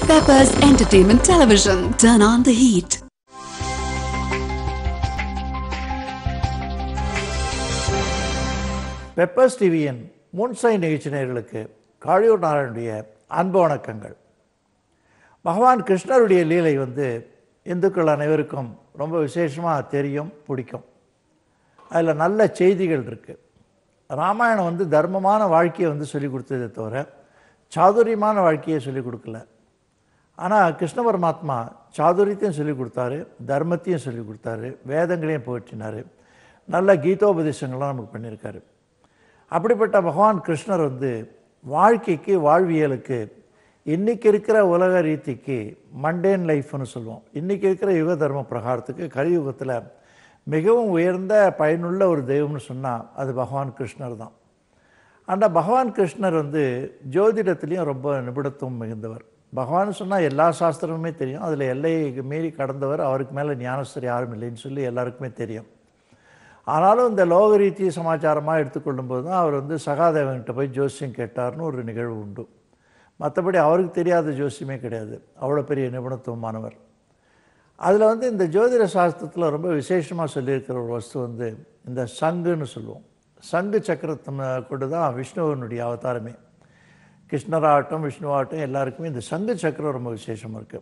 Peppers Entertainment Television. Turn on the heat. Peppers டிவியின் முன்சை நிகழ்ச்சி நேயர்களுக்கு காளியூர் நாராயணுடைய அன்பு வணக்கங்கள் பகவான் கிருஷ்ணருடைய லீலை வந்து இந்துக்கள் அனைவருக்கும் ரொம்ப விசேஷமாக தெரியும் பிடிக்கும் அதில் நல்ல செய்திகள் இருக்குது ராமாயணம் வந்து தர்மமான வாழ்க்கையை வந்து சொல்லிக் கொடுத்ததே தவிர சாதுரியமான வாழ்க்கையை சொல்லிக் கொடுக்கல ஆனால் கிருஷ்ண பரமாத்மா சாதுரியத்தையும் சொல்லிக் கொடுத்தாரு தர்மத்தையும் சொல்லிக் கொடுத்தாரு வேதங்களையும் போற்றினார் நல்ல கீதோபதேசங்கள்லாம் நமக்கு பண்ணியிருக்காரு அப்படிப்பட்ட பகவான் கிருஷ்ணர் வந்து வாழ்க்கைக்கு வாழ்வியலுக்கு இன்றைக்கி இருக்கிற உலக ரீதிக்கு மண்டேன் லைஃப்னு சொல்லுவோம் இன்றைக்கி இருக்கிற யுக தர்ம பிரகாரத்துக்கு கலியுகத்தில் மிகவும் உயர்ந்த பயனுள்ள ஒரு தெய்வம்னு சொன்னால் அது பகவான் கிருஷ்ணர் தான் அந்த பகவான் கிருஷ்ணர் வந்து ஜோதிடத்துலேயும் ரொம்ப நிபுணத்துவம் மிகுந்தவர் பகவான் சொன்னால் எல்லா சாஸ்திரமுமே தெரியும் அதில் எல்லையை மீறி கடந்தவர் அவருக்கு மேலே ஞானஸ்தர் யாரும் இல்லைன்னு சொல்லி எல்லாருக்குமே தெரியும் ஆனாலும் இந்த லோக ரீதி சமாச்சாரமாக எடுத்துக்கொள்ளும்போது தான் அவர் வந்து சகாதேவன்கிட்ட போய் ஜோசியம் கேட்டார்னு ஒரு நிகழ்வு உண்டு மற்றபடி அவருக்கு தெரியாத ஜோசியமே கிடையாது அவ்வளோ பெரிய நிபுணத்துவமானவர் அதில் வந்து இந்த ஜோதிட சாஸ்திரத்தில் ரொம்ப விசேஷமாக சொல்லியிருக்கிற ஒரு வஸ்து வந்து இந்த சங்குன்னு சொல்லுவோம் சங்கு சக்கரத்தை கொண்டு தான் விஷ்ணுவனுடைய அவதாரமே கிருஷ்ணராகட்டும் விஷ்ணுவாகட்டும் எல்லாருக்குமே இந்த சங்கு சக்கரம் ரொம்ப விசேஷமாக இருக்குது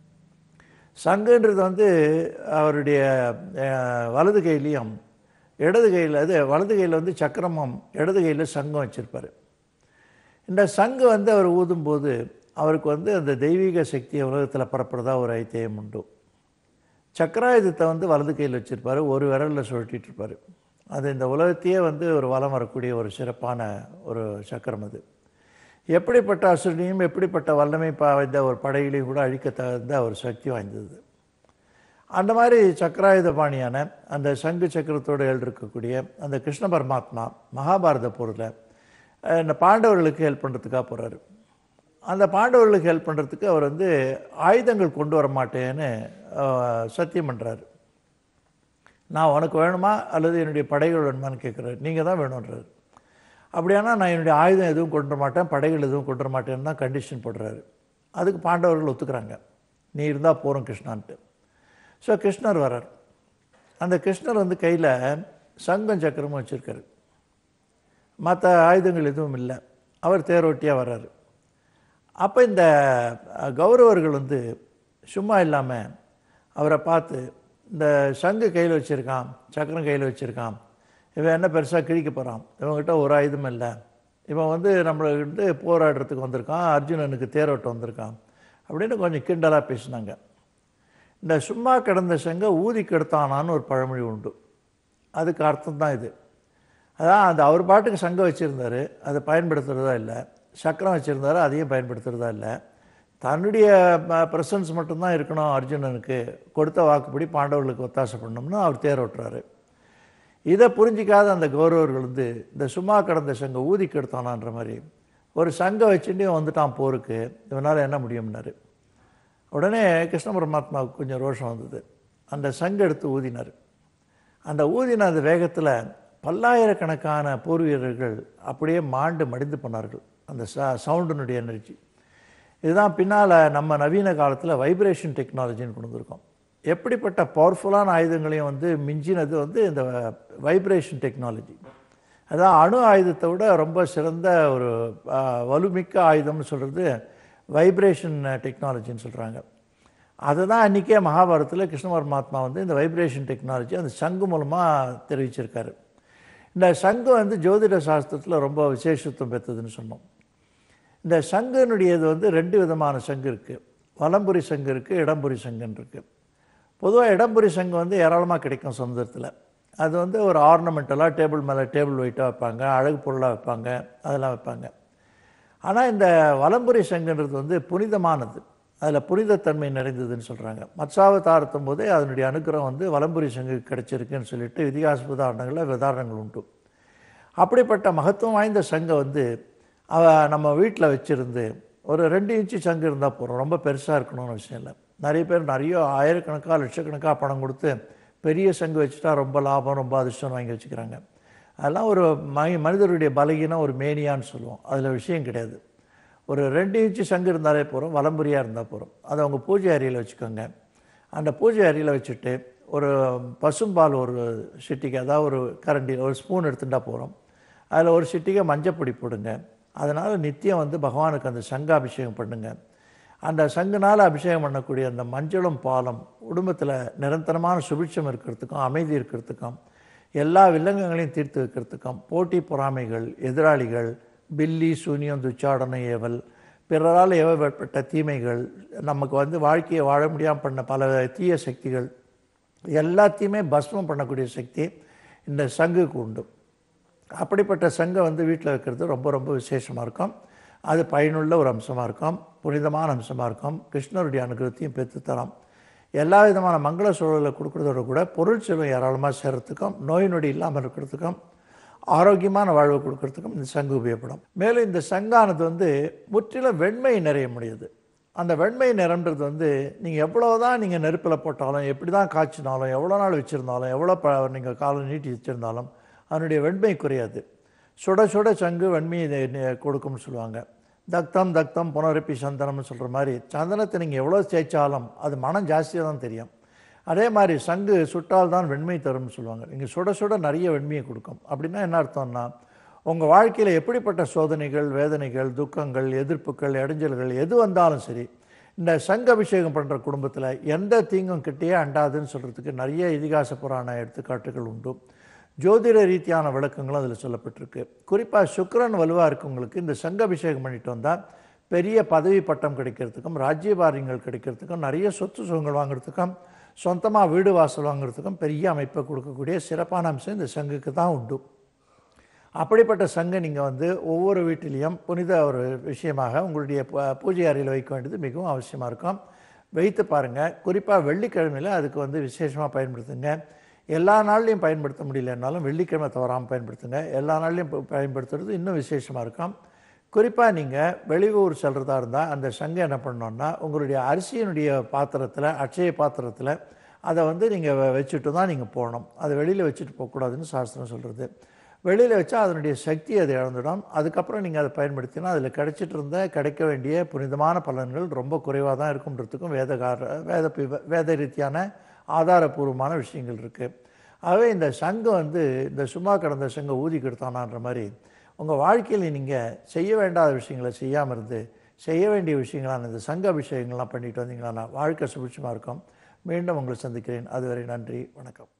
சங்குன்றது வந்து அவருடைய அஹ், வலது கையிலையும் இடது கையில் அது வலது கையில் வந்து சக்கரமும் இடது கையில் சங்கம் வச்சுருப்பார் இந்த சங்கு வந்து அவர் ஊதும்போது அவருக்கு வந்து அந்த தெய்வீக சக்தியை உலகத்தில் பரப்புறதா ஒரு ஐத்தியம் உண்டு சக்கராயுதத்தை வந்து வலது கையில் வச்சுருப்பார் ஒரு விரலில் சுழட்டிட்டு இருப்பார் அது இந்த உலகத்தையே வந்து ஒரு வலம் வரக்கூடிய ஒரு சிறப்பான ஒரு சக்கரம் அது எப்படிப்பட்ட அசுரனையும் எப்படிப்பட்ட வல்லமை வாய்ந்த ஒரு படைகளையும் கூட அழிக்க தகுந்த ஒரு சக்தி வாய்ந்தது அந்த மாதிரி சக்கராயுத பாணியான அந்த சங்கு சக்கரத்தோடு எழுதிருக்கக்கூடிய அந்த கிருஷ்ண பரமாத்மா மகாபாரத போரில் அஹ், இந்த பாண்டவர்களுக்கு ஹெல்ப் பண்ணுறதுக்காக போகிறாரு அந்த பாண்டவர்களுக்கு ஹெல்ப் பண்ணுறதுக்கு அவர் வந்து ஆயுதங்கள் கொண்டு வர மாட்டேன்னு அஹ், சத்தியம் பண்ணுறாரு நான் உனக்கு வேணுமா அல்லது என்னுடைய படைகள் வேணுமான்னு கேட்குறாரு நீங்கள் தான் வேணுன்றாரு அப்படியானா நான் என்னுடைய ஆயுதம் எதுவும் கொண்டு வர மாட்டேன் படைகள் எதுவும் கொண்டு வர மாட்டேன்னு தான் கண்டிஷன் போடுறாரு அதுக்கு பாண்டவர்கள் ஒத்துக்கிறாங்க நீ இருந்தால் போகிறோம் கிருஷ்ணான்ட்டு ஸோ கிருஷ்ணர் வரார் அந்த கிருஷ்ணர் வந்து கையில் சங்கம் சக்கரமும் வச்சுருக்காரு மற்ற ஆயுதங்கள் எதுவும் இல்லை அவர் தேரோட்டியாக வர்றாரு அப்போ இந்த அஹ், கௌரவர்கள் வந்து சும்மா இல்லாமல் அவரை பார்த்து இந்த சங்கு கையில் வச்சுருக்கான் சக்கரம் கையில் வச்சுருக்கான் இவன் என்ன பெருசாக கிழிக்க போகிறான் இவங்ககிட்ட ஒரு ஆயுதம் இல்லை இவன் வந்து நம்மளுக்கு போராடுறதுக்கு வந்திருக்கான் அர்ஜுனனுக்கு தேரோட்டம் வந்திருக்கான் அப்படின்னு கொஞ்சம் கிண்டலாக பேசினாங்க இந்த சும்மா கிடந்த சங்கை ஊதி கெடுத்தானான்னு ஒரு பழமொழி உண்டு அதுக்கு அர்த்தம் தான் இது அதான் அந்த அவர் பாட்டுக்கு சங்கம் வச்சுருந்தாரு அதை பயன்படுத்துகிறதா இல்லை சக்கரம் வச்சுருந்தாரு அதையும் பயன்படுத்துகிறதா இல்லை தன்னுடைய ப்ரெசன்ஸ் மட்டும்தான் இருக்கணும் அர்ஜுனனுக்கு கொடுத்த வாக்குப்படி பாண்டவர்களுக்கு ஒத்தாசை பண்ணணும்னு அவர் தேர் ஓட்டுறாரு இதை புரிஞ்சிக்காத அந்த கௌரவர்கள் வந்து இந்த சும்மா கடந்த சங்க ஊதி கெடுத்தானான்ற மாதிரி ஒரு சங்கம் வச்சுட்டு இவன் வந்துட்டான் போருக்கு இவனால் என்ன முடியும்னாரு உடனே கிருஷ்ண பரமாத்மாவுக்கு கொஞ்சம் ரோஷம் வந்தது அந்த சங்கு எடுத்து ஊதினார் அந்த ஊதின அந்த வேகத்தில் பல்லாயிரக்கணக்கான போர் வீரர்கள் அப்படியே மாண்டு மடிந்து போனார்கள் அந்த ச சவுண்டினுடைய எனர்ஜி இதுதான் பின்னால் நம்ம நவீன காலத்தில் வைப்ரேஷன் டெக்னாலஜின்னு கொண்டு வந்திருக்கோம் எப்படிப்பட்ட பவர்ஃபுல்லான ஆயுதங்களையும் வந்து மிஞ்சினது வந்து இந்த வைப்ரேஷன் டெக்னாலஜி அதான் அணு ஆயுதத்தை விட ரொம்ப சிறந்த ஒரு ஆ, வலுமிக்க ஆயுதம்னு சொல்கிறது வைப்ரேஷன் டெக்னாலஜின்னு சொல்கிறாங்க அதை தான் அன்றைக்கே மகாபாரதத்தில் கிருஷ்ண பரமாத்மா வந்து இந்த வைப்ரேஷன் டெக்னாலஜி அந்த சங்கு மூலமாக தெரிவிச்சிருக்காரு இந்த சங்கு வந்து ஜோதிட சாஸ்திரத்தில் ரொம்ப விசேஷத்துவம் பெற்றதுன்னு சொன்னோம் இந்த சங்குனுடையது வந்து ரெண்டு விதமான சங்கு இருக்குது வலம்புரி சங்கு இருக்குது இடம்புரி சங்குன்னு இருக்குது பொதுவாக இடம்புரி சங்கு வந்து ஏராளமாக கிடைக்கும் சமுதிரத்தில் அது வந்து ஒரு ஆர்னமெண்டலாக டேபிள் மேலே டேபிள் வெயிட்டாக வைப்பாங்க அழகு பொருளாக வைப்பாங்க அதெல்லாம் வைப்பாங்க ஆனால் இந்த வலம்புரி சங்குன்றது வந்து புனிதமானது அதில் புனிதத்தன்மை நிறைந்ததுன்னு சொல்கிறாங்க மத்சாவதாரத்தும் போதே அதனுடைய அனுக்கிரகம் வந்து வலம்புரி சங்கு கிடைச்சிருக்குன்னு சொல்லிட்டு இதிகாச உதாரணங்களில் உதாரணங்கள் உண்டு அப்படிப்பட்ட மகத்துவம் வாய்ந்த சங்கை வந்து அவ நம்ம வீட்டில் வச்சுருந்து ஒரு ரெண்டு இன்ச்சு சங்கு இருந்தால் போதும் ரொம்ப பெருசாக இருக்கணும்னு அவசியம் இல்லை நிறைய பேர் நிறைய ஆயிரக்கணக்காக லட்சக்கணக்காக பணம் கொடுத்து பெரிய சங்கு வச்சுட்டா ரொம்ப லாபம் ரொம்ப அதிர்ஷ்டம் வாங்கி வச்சுக்கிறாங்க அதெல்லாம் ஒரு மனி மனிதருடைய பலகீனம் ஒரு மேனியான்னு சொல்லுவோம் அதில் விஷயம் கிடையாது ஒரு ரெண்டு இன்ச்சு சங்கு இருந்தாலே போகிறோம் வலம்புரியாக இருந்தால் போகிறோம் அதை உங்கள் பூஜை அறையில் வச்சுக்கோங்க அந்த பூஜை அறையில் வச்சுட்டு ஒரு பசும்பால் ஒரு சிட்டிக்கு அதாவது ஒரு கரண்டி ஒரு ஸ்பூன் எடுத்துட்டா போகிறோம் அதில் ஒரு சிட்டிகை மஞ்சப்பொடி போடுங்க அதனால் நித்தியம் வந்து பகவானுக்கு அந்த சங்க அபிஷேகம் பண்ணுங்க அந்த சங்குனால் அபிஷேகம் பண்ணக்கூடிய அந்த மஞ்சளும் பாலும் குடும்பத்தில் நிரந்தரமான சுபிட்சம் இருக்கிறதுக்கும் அமைதி இருக்கிறதுக்கும் எல்லா வில்லங்கங்களையும் தீர்த்து வைக்கிறதுக்கும் போட்டி பொறாமைகள் எதிராளிகள் பில்லி சூனியம் துச்சாடனம் ஏவல் பிறரால் ஏவப்பட்ட தீமைகள் நமக்கு வந்து வாழ்க்கையை வாழ முடியாமல் பண்ண பல தீய சக்திகள் எல்லாத்தையுமே பஸ்மம் பண்ணக்கூடிய சக்தி இந்த சங்குக்கு உண்டு அப்படிப்பட்ட சங்கை வந்து வீட்டில் வைக்கிறது ரொம்ப ரொம்ப விசேஷமாக இருக்கும் அது பயனுள்ள ஒரு அம்சமாக இருக்கும் புனிதமான அம்சமாக இருக்கும் கிருஷ்ணருடைய அனுகிரகத்தையும் பெற்றுத்தரோம் எல்லா விதமான மங்கள சூழலை கொடுக்குறதோட கூட பொருள் செல்வம் ஏராளமாக சேர்கிறதுக்கும் நோய் நொடி இல்லாமல் இருக்கிறதுக்கும் ஆரோக்கியமான வாழ்வு கொடுக்கறதுக்கும் இந்த சங்கு உபயோகப்படும் மேலும் இந்த சங்கானது வந்து முற்றிலும் வெண்மை நிறைய முடியுது அந்த வெண்மை நிறம்ன்றது வந்து நீங்கள் எவ்வளோ தான் நீங்கள் நெருப்பில் போட்டாலும் எப்படி தான் காய்ச்சினாலும் எவ்வளோ நாள் வச்சுருந்தாலும் எவ்வளோ ப நீங்கள் காலம் நீட்டி வச்சுருந்தாலும் அதனுடைய வெண்மை குறையாது சுட சுட சங்கு வெண்மையை நெ- நெ- கொடுக்கும்னு சொல்லுவாங்க தக்தம் தக்தம் புனரப்பி சந்தனம்னு சொல்கிற மாதிரி சந்தனத்தை நீங்கள் எவ்வளோ தேய்ச்சாலும் அது மனம் ஜாஸ்தியாக தான் தெரியும் அதே மாதிரி சங்கு சுட்டால் தான் வெண்மை தரும்னு சொல்லுவாங்க நீங்கள் சுட சுட நிறைய வெண்மையை கொடுக்கும் அப்படின்னா என்ன அர்த்தம்னா உங்கள் வாழ்க்கையில் எப்படிப்பட்ட சோதனைகள் வேதனைகள் துக்கங்கள் எதிர்ப்புகள் இடைஞ்சல்கள் எது வந்தாலும் சரி இந்த சங்க அபிஷேகம் பண்ணுற குடும்பத்தில் எந்த தீங்கும் கிட்டேயே அண்டாதுன்னு சொல்கிறதுக்கு நிறைய இதிகாச புராண எடுத்துக்காட்டுகள் உண்டு ஜோதிட ரீதியான விளக்கங்களும் அதில் சொல்லப்பட்டிருக்கு குறிப்பாக சுக்கிரன் வலுவாக இருக்கவங்களுக்கு இந்த சங்க அபிஷேகம் பண்ணிட்டு வந்தால் பெரிய பதவி பட்டம் கிடைக்கிறதுக்கும் ராஜ்யபாரியங்கள் கிடைக்கிறதுக்கும் நிறைய சொத்து சுகங்கள் வாங்குறதுக்கும் சொந்தமாக வீடு வாசல் வாங்குறதுக்கும் பெரிய அமைப்பை கொடுக்கக்கூடிய சிறப்பான அம்சம் இந்த சங்குக்கு தான் உண்டு அப்படிப்பட்ட சங்கை நீங்கள் வந்து ஒவ்வொரு வீட்டிலையும் புனித ஒரு விஷயமாக உங்களுடைய ப- பூஜை அறையில் வைக்க வேண்டியது மிகவும் அவசியமாக இருக்கும் வைத்து பாருங்கள் குறிப்பாக வெள்ளிக்கிழமையில் அதுக்கு வந்து விசேஷமாக பயன்படுத்துங்க எல்லா நாள்லையும் பயன்படுத்த முடியலனாலும் வெள்ளிக்கிழமை தவறாமல் பயன்படுத்துங்க எல்லா நாள்லையும் ப- பயன்படுத்துறது இன்னும் விசேஷமாக இருக்கும் குறிப்பாக நீங்கள் வெளியூர் செல்கிறதா இருந்தால் அந்த சங்கை என்ன பண்ணணும்னா உங்களுடைய அரிசியினுடைய பாத்திரத்தில் அட்சய பாத்திரத்தில் அதை வந்து நீங்கள் வச்சுட்டு தான் நீங்கள் போகணும் அதை வெளியில் வச்சுட்டு போகக்கூடாதுன்னு சாஸ்திரம் சொல்கிறது வெளியில் வச்சா அதனுடைய சக்தி அதை இழந்துடும் அதுக்கப்புறம் நீங்கள் அதை பயன்படுத்தினா அதில் கிடைச்சிட்டு இருந்த கிடைக்க வேண்டிய புனிதமான பலன்கள் ரொம்ப குறைவாக தான் இருக்குன்றதுக்கும் வேதகார வேத பி- வேத ரீதியான ஆதாரபூர்வமான விஷயங்கள் இருக்குது ஆகவே இந்த சங்கம் வந்து இந்த சும்மா கிடந்த சங்கம் ஊதி கெடுத்தானான்ற மாதிரி உங்கள் வாழ்க்கையில் நீங்கள் செய்ய வேண்டாத விஷயங்களை செய்யாமல் இருந்து செய்ய வேண்டிய விஷயங்களான இந்த சங்க அபிஷேகங்கள்லாம் பண்ணிட்டு வந்தீங்கன்னா வாழ்க்கை சுபிட்சமாக இருக்கும் மீண்டும் உங்களை சந்திக்கிறேன் அதுவரை நன்றி வணக்கம்